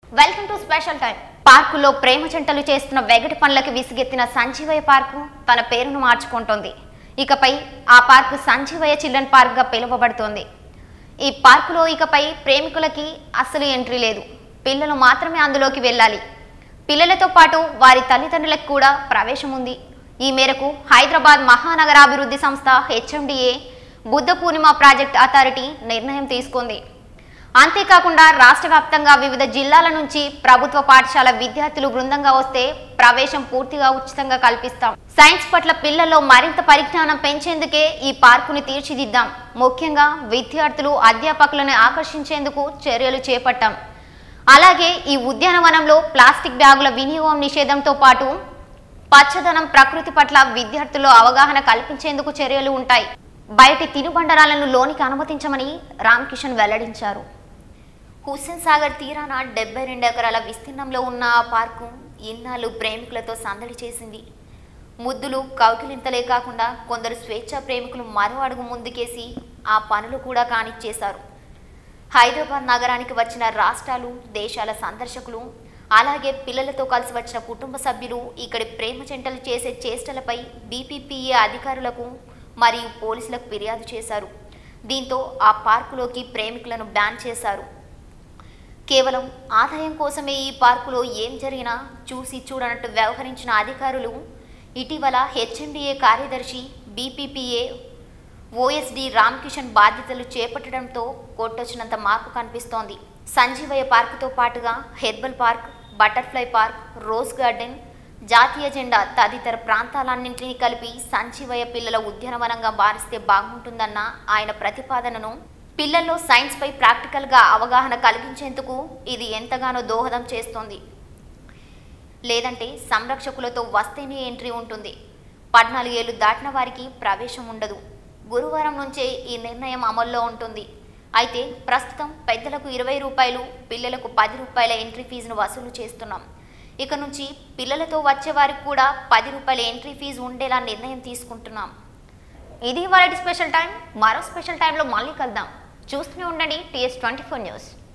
welcome to special time పార్కులో ప్రేమ జంటలు చేస్తున్న వెగటి పనులకి విసిగెత్తిన సంజీవయ్య పార్కు తన పేరును మార్చుకుంటోంది ఇకపై ఆ పార్కు సంజీవయ్య చిల్డ్రన్ పార్క్గా పిలువబడుతోంది ఈ పార్కులో ఇకపై ప్రేమికులకి అస్సలు ఎంట్రీ లేదు పిల్లలు మాత్రమే అందులోకి వెళ్ళాలి పిల్లలతో పాటు వారి తల్లిదండ్రులకు కూడా ప్రవేశం ఉంది ఈ మేరకు హైదరాబాద్ మహానగరాభివృద్ధి సంస్థ HMDA Buddha Purnima project authority నిర్ణయం తీసుకుంది అంతేకాకుండా రాష్ట్ర వ్యాప్తంగా వివిధ జిల్లాల నుంచి ప్రభుత్వ పాఠశాల విద్యార్థులు బృందంగా వస్తే ప్రవేశం పూర్తిగా ఉచితంగా కల్పిస్తాం సైన్స్ పట్ల పిల్లల్లో మరింత పరిజ్ఞానం పెంచేందుకే ఈ పార్కుని తీర్చిదిద్దాం ముఖ్యంగా విద్యార్థులు అధ్యాపకులను ఆకర్షించేందుకు చర్యలు చేపట్టాం అలాగే ఈ ఉద్యానవనంలో ప్లాస్టిక్ బ్యాగుల వినియోగం నిషేధంతో పాటు పచ్చదనం ప్రకృతి పట్ల విద్యార్థుల్లో అవగాహన కల్పించేందుకు చర్యలు ఉంటాయి బయటి తినుబండరాలను లోనికి అనుమతించమని రామకిషన్ వెల్లడించారు హుస్సేన్ సాగర్ తీరాన డెబ్బై రెండు ఎకరాల విస్తీర్ణంలో ఉన్న ఆ పార్కు ఇన్నాళ్ళు ప్రేమికులతో సందడి చేసింది ముద్దులు కౌకిలింతలే కాకుండా కొందరు స్వేచ్ఛా ప్రేమికులు మరో అడుగు ముందుకేసి ఆ పనులు కూడా కానిచ్చేశారు హైదరాబాద్ నగరానికి వచ్చిన రాష్ట్రాలు దేశాల సందర్శకులు అలాగే పిల్లలతో కలిసి వచ్చిన కుటుంబ సభ్యులు ఇక్కడి ప్రేమ జంటలు చేసే చేష్టలపై బీపీపీఏ అధికారులకు మరియు పోలీసులకు ఫిర్యాదు చేశారు దీంతో ఆ పార్కులోకి ప్రేమికులను బ్యాన్ చేశారు కేవలం ఆదాయం కోసమే ఈ పార్కులో ఏం జరిగినా చూసి చూడనట్టు వ్యవహరించిన అధికారులు ఇటీవల హెచ్ఎండిఏ కార్యదర్శి బీపీపీఏ ఓఎస్డి రామకిషన్ బాధ్యతలు చేపట్టడంతో కొట్టొచ్చినంత మార్పు కనిపిస్తోంది సంజీవయ్య పార్కుతో పాటుగా herbal park butterfly park rose garden జాతీయ జెండా తదితర ప్రాంతాలన్నింటినీ కలిపి సంజీవయ్య పిల్లల ఉద్యానవనంగా మారిస్తే బాగుంటుందన్న ఆయన ప్రతిపాదనను పిల్లల్లో సైన్స్పై ప్రాక్టికల్గా అవగాహన కలిగించేందుకు ఇది ఎంతగానో దోహదం చేస్తోంది లేదంటే సంరక్షకులతో వస్తేనే ఎంట్రీ ఉంటుంది పద్నాలుగేళ్లు దాటిన వారికి ప్రవేశం ఉండదు గురువారం నుంచే ఈ నిర్ణయం అమల్లో ఉంటుంది అయితే ప్రస్తుతం పెద్దలకు ఇరవై రూపాయలు పిల్లలకు పది రూపాయల ఎంట్రీ ఫీజును వసూలు చేస్తున్నాం ఇక నుంచి పిల్లలతో వచ్చే వారికి కూడా పది రూపాయల ఎంట్రీ ఫీజు ఉండేలా నిర్ణయం తీసుకుంటున్నాం ఇది వారి స్పెషల్ టైం మరో స్పెషల్ టైంలో మళ్ళీ కలుద్దాం చూస్తూనే ఉండండి టీఎస్ ట్వంటీ ఫోర్ న్యూస్